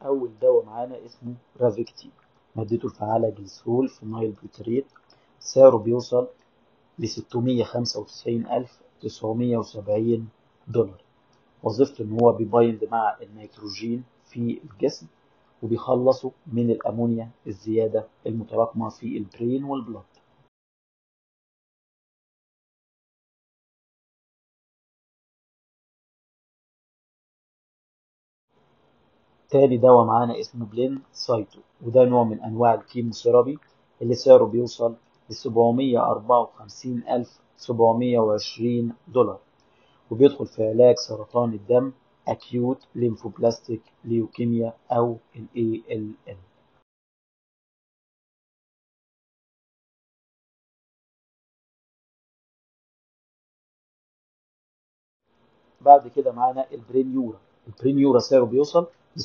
أول دواء معانا اسمه رافيكتي مادته الفعالة جليسرول فينايل بيوتريت سعره بيوصل ل 695970 دولار وظيفته إن هو بيبايند مع النيتروجين في الجسم وبيخلصوا من الأمونيا الزيادة المتراكمة في البرين والبلد تاني دواء معانا اسمه بلين سايتو وده نوع من أنواع الكيموثيرابي اللي سعره بيوصل ل 754720 دولار وبيدخل في علاج سرطان الدم acute lymphoblastic leukemia أو ال ALL بعد كده معانا البرينيورا البرينيورا سعره بيوصل ل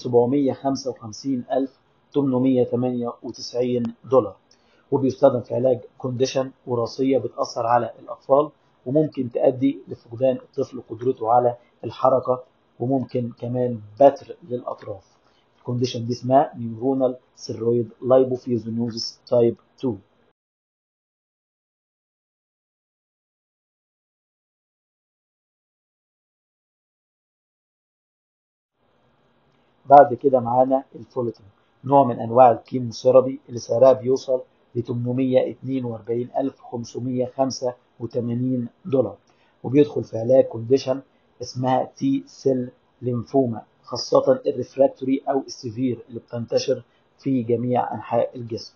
755898 دولار وبيستخدم في علاج كونديشن وراثية بتأثر على الأطفال وممكن تؤدي لفقدان الطفل قدرته على الحركة وممكن كمان بتر للأطراف الكونديشن دي اسمها نيورونال سيرويد لايبوفيزونوزيس تايب 2 بعد كده معانا الفوليتين نوع من انواع الكيموثيرابي اللي سعرها بيوصل ل 842585 دولار وبيدخل في علاج كونديشن اسمها تي سيل ليمفوما خاصة الريفراكتوري أو السيفير اللي بتنتشر في جميع أنحاء الجسم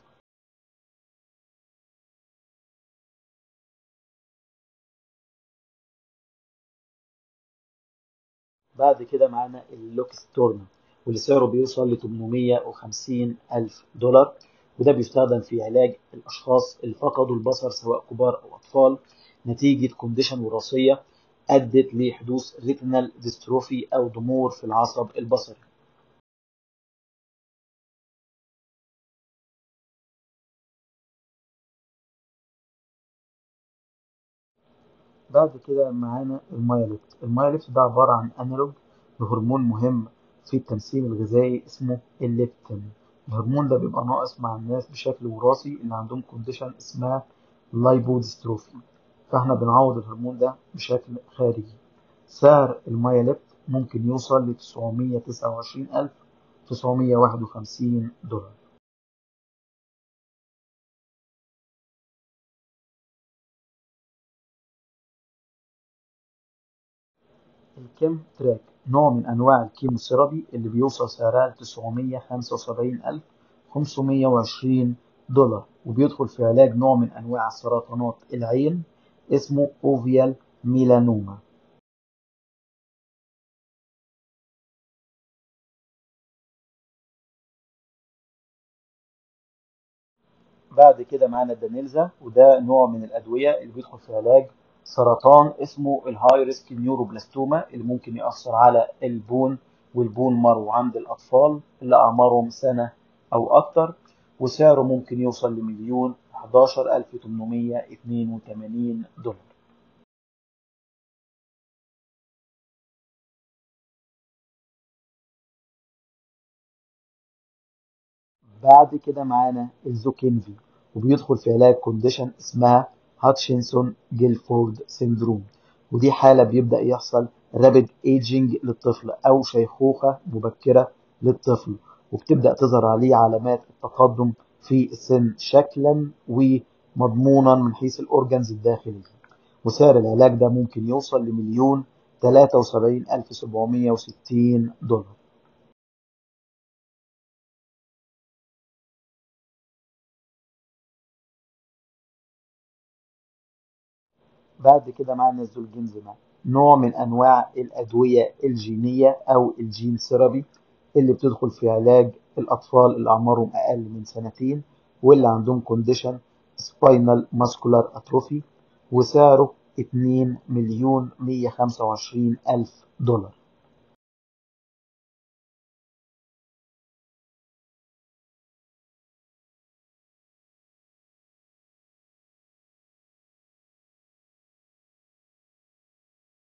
بعد كده معانا اللوكستورنا واللي سعره بيوصل ل 850 ألف دولار وده بيستخدم في علاج الأشخاص اللي فقدوا البصر سواء كبار أو أطفال نتيجة كونديشن وراثية أدت لحدوث ريتينال ديستروفي أو ضمور في العصب البصري بعد كده معانا المايليفت المايليفت ده عبارة عن أنالوج لهرمون مهم في التمثيل الغذائي اسمه الليبتين الهرمون ده بيبقى ناقص مع الناس بشكل وراثي اللي عندهم كونديشن اسمها لايبوديستروفي فاحنا بنعوض الهرمون ده بشكل خارجي سعر المايليبت ممكن يوصل ل 929951 دولار الكيم تراك نوع من أنواع الكيموثيرابي اللي بيوصل سعرها ل 975520 دولار وبيدخل في علاج نوع من أنواع سرطانات العين اسمه أوفيال ميلانوما بعد كده معانا الدانيلزا وده نوع من الأدوية اللي بيدخل في علاج سرطان اسمه الهاي ريسك نيوروبلاستوما اللي ممكن يأثر على البون والبون مارو عند الأطفال اللي أعمارهم سنة أو أكتر وسعره ممكن يوصل لمليون 11882 دولار بعد كده معانا الزوكينفي وبيدخل في علاج كونديشن اسمها هاتشنسون جيلفورد سيندروم ودي حالة بيبدأ يحصل رابيد ايجينج للطفل أو شيخوخة مبكرة للطفل وبتبدأ تظهر عليه علامات التقدم في السن شكلا ومضمونا من حيث الأورجنز الداخلية وسعر العلاج ده ممكن يوصل لمليون 73760 دولار بعد كده معانا الزولجنزما نوع من انواع الادويه الجينيه او الجين ثيرابي اللي بتدخل في علاج الاطفال اللي اعمارهم اقل من سنتين واللي عندهم كونديشن سباينال ماسكولار اتروفي وسعره 2 مليون 125 الف دولار